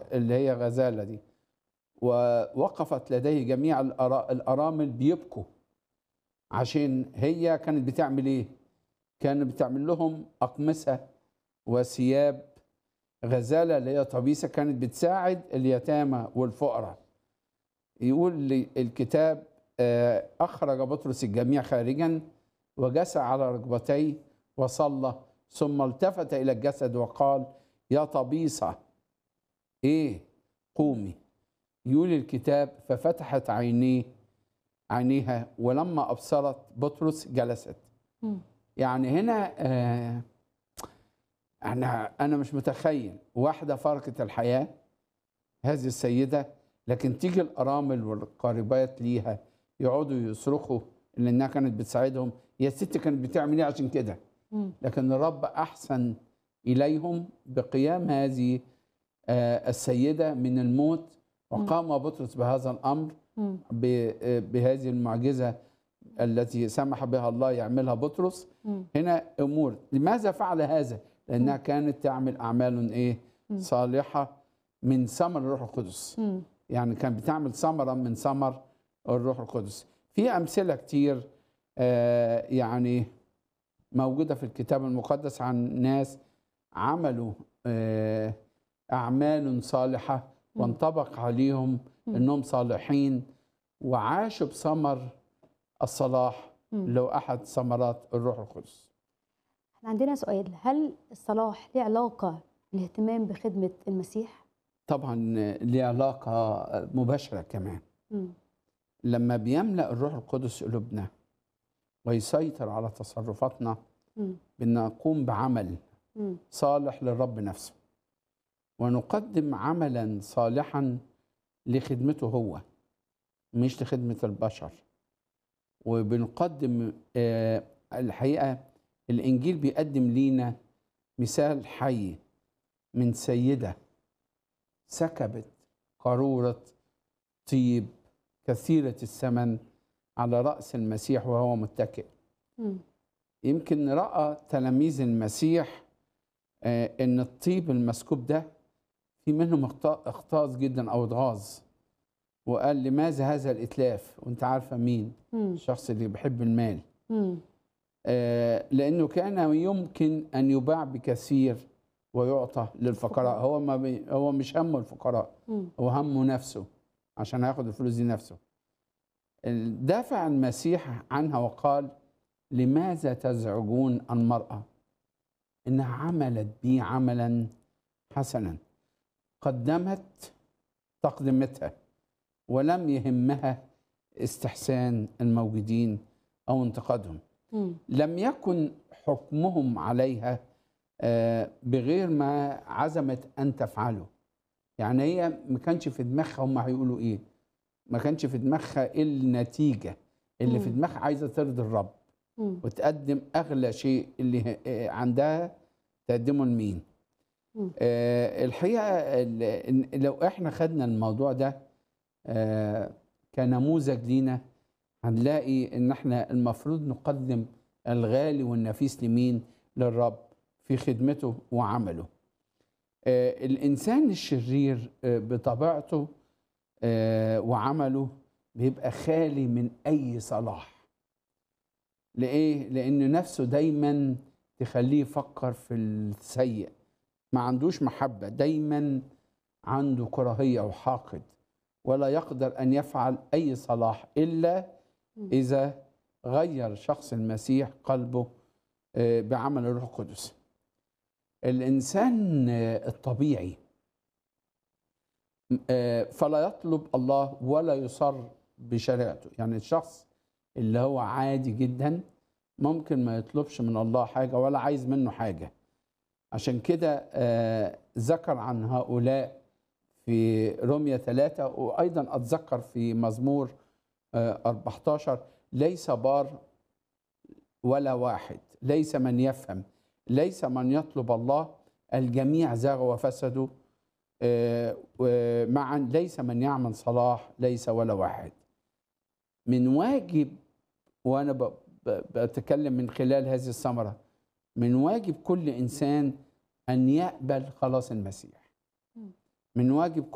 اللي هي غزالة دي ووقفت لديه جميع الأرا- الأرامل بيبكوا عشان هي كانت بتعمل إيه؟ كانت بتعمل لهم أقمصة وثياب غزالة اللي هي طبيسة كانت بتساعد اليتامى والفقراء يقول لي الكتاب آه، أخرج بطرس الجميع خارجا وجسى على ركبتيه وصلى ثم التفت إلى الجسد وقال يا طبيسة إيه قومي يقول الكتاب ففتحت عينيه عينيها ولما أبصرت بطرس جلست مم. يعني هنا آه أنا أنا مش متخيل واحدة فارقة الحياة هذه السيدة لكن تيجي الأرامل والقاربات ليها يقعدوا يصرخوا لأنها كانت بتساعدهم يا الست كانت بتعمل إيه عشان كده مم. لكن الرب أحسن إليهم بقيام هذه آه، السيدة من الموت وقام بطرس بهذا الأمر مم. ب- آه، بهذه المعجزة التي سمح بها الله يعملها بطرس مم. هنا أمور لماذا فعل هذا؟ لأنها كانت تعمل أعمال إيه؟ مم. صالحة من ثمر الروح القدس مم. يعني كان بتعمل ثمرة من ثمر الروح القدس في أمثلة كتير آه، يعني موجودة في الكتاب المقدس عن ناس عملوا آه، أعمال صالحة مم. وانطبق عليهم مم. أنهم صالحين وعاشوا بثمر الصلاح مم. اللي هو أحد ثمرات الروح القدس احنا عندنا سؤال هل الصلاح له علاقة بالاهتمام بخدمة المسيح؟ طبعا ليه علاقة مباشرة كمان مم. لما بيملأ الروح القدس قلوبنا ويسيطر على تصرفاتنا مم. بأن نقوم بعمل مم. صالح للرب نفسه ونقدم عملا صالحا لخدمته هو مش لخدمة البشر وبنقدم آه، الحقيقة الإنجيل بيقدم لينا مثال حي من سيدة سكبت قارورة طيب كثيرة الثمن على رأس المسيح وهو متكئ مم. يمكن رأى تلاميذ المسيح آه، ان الطيب المسكوب ده في منهم اخت- اغتاظ جدا او اتغاظ وقال لماذا هذا الاتلاف وانت عارفه مين مم. الشخص اللي بيحب المال مم. آه، لانه كان يمكن ان يباع بكثير ويعطى للفقراء هو ما بي هو مش همه الفقراء مم. هو همه نفسه عشان هياخد الفلوس دي نفسه دافع المسيح عنها وقال لماذا تزعجون المرأة إنها عملت بي عملا حسنا قدمت تقدمتها ولم يهمها استحسان الموجودين أو انتقادهم مم. لم يكن حكمهم عليها آه، بغير ما عزمت ان تفعله يعني هي ما كانش في دماغها هم هيقولوا ايه ما كانش في دماغها إيه النتيجه اللي في مم. دماغها عايزه ترضي الرب مم. وتقدم اغلى شيء اللي ه- آه، عندها تقدمه لمين مم. آه، الحقيقه ال- إن- لو احنا خدنا الموضوع ده آه، كنموذج لينا هنلاقي ان احنا المفروض نقدم الغالي والنفيس لمين للرب في خدمته وعمله آه، الانسان الشرير آه، بطبيعته آه، وعمله بيبقى خالي من اي صلاح لإيه؟ لأن نفسه دايما تخليه يفكر في السيء ما عندوش محبة دايما عنده كراهية وحاقد ولا يقدر أن يفعل أي صلاح إلا مم. إذا غير شخص المسيح قلبه آه، بعمل الروح القدس الإنسان آه، الطبيعي آه، فلا يطلب الله ولا يصر بشريعته يعني الشخص اللي هو عادي جدا ممكن ما يطلبش من الله حاجة ولا عايز منه حاجة عشان كده آه، ذكر عن هؤلاء في رومية ثلاثة وأيضا أتذكر في مزمور آه، 14 ليس بار ولا واحد ليس من يفهم ليس من يطلب الله الجميع زاغوا وفسدوا آه، ومعا ليس من يعمل صلاح ليس ولا واحد من واجب وانا ب- ب- بتكلم من خلال هذه الثمره من واجب كل انسان ان يقبل خلاص المسيح مم. من واجب